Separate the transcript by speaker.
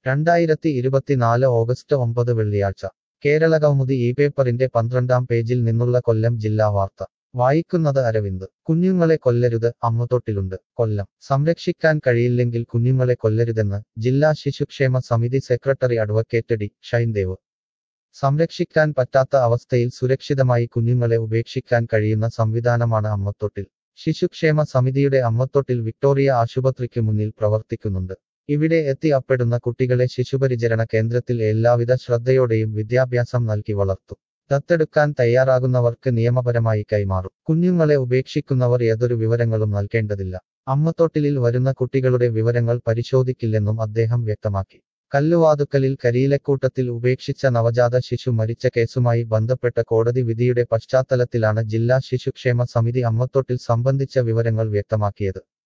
Speaker 1: രണ്ടായിരത്തി ഇരുപത്തിനാല് ഓഗസ്റ്റ് ഒമ്പത് വെള്ളിയാഴ്ച കേരളകൗമുദി ഈ പേപ്പറിന്റെ പന്ത്രണ്ടാം പേജിൽ നിന്നുള്ള കൊല്ലം ജില്ലാ വാർത്ത വായിക്കുന്നത് അരവിന്ദ് കുഞ്ഞുങ്ങളെ കൊല്ലരുത് അമ്മത്തൊട്ടിലുണ്ട് കൊല്ലം സംരക്ഷിക്കാൻ കഴിയില്ലെങ്കിൽ കുഞ്ഞുങ്ങളെ കൊല്ലരുതെന്ന് ജില്ലാ ശിശുക്ഷേമ സമിതി സെക്രട്ടറി അഡ്വക്കേറ്റ് ഡി ഷൈൻദേവ് സംരക്ഷിക്കാൻ പറ്റാത്ത അവസ്ഥയിൽ സുരക്ഷിതമായി കുഞ്ഞുങ്ങളെ ഉപേക്ഷിക്കാൻ കഴിയുന്ന സംവിധാനമാണ് അമ്മത്തൊട്ടിൽ ശിശുക്ഷേമ സമിതിയുടെ അമ്മത്തൊട്ടിൽ വിക്ടോറിയ ആശുപത്രിക്ക് മുന്നിൽ പ്രവർത്തിക്കുന്നുണ്ട് ഇവിടെ എത്തി അപ്പെടുന്ന കുട്ടികളെ ശിശുപരിചരണ കേന്ദ്രത്തിൽ എല്ലാവിധ ശ്രദ്ധയോടെയും വിദ്യാഭ്യാസം നൽകി വളർത്തും ദത്തെടുക്കാൻ തയ്യാറാകുന്നവർക്ക് നിയമപരമായി കൈമാറും കുഞ്ഞുങ്ങളെ ഉപേക്ഷിക്കുന്നവർ യാതൊരു വിവരങ്ങളും നൽകേണ്ടതില്ല അമ്മത്തൊട്ടിലിൽ വരുന്ന കുട്ടികളുടെ വിവരങ്ങൾ പരിശോധിക്കില്ലെന്നും അദ്ദേഹം വ്യക്തമാക്കി കല്ലുവാതുക്കലിൽ കരിയിലക്കൂട്ടത്തിൽ ഉപേക്ഷിച്ച നവജാത ശിശു മരിച്ച കേസുമായി ബന്ധപ്പെട്ട കോടതി വിധിയുടെ പശ്ചാത്തലത്തിലാണ് ജില്ലാ ശിശുക്ഷേമ സമിതി അമ്മത്തൊട്ടിൽ സംബന്ധിച്ച വിവരങ്ങൾ വ്യക്തമാക്കിയത്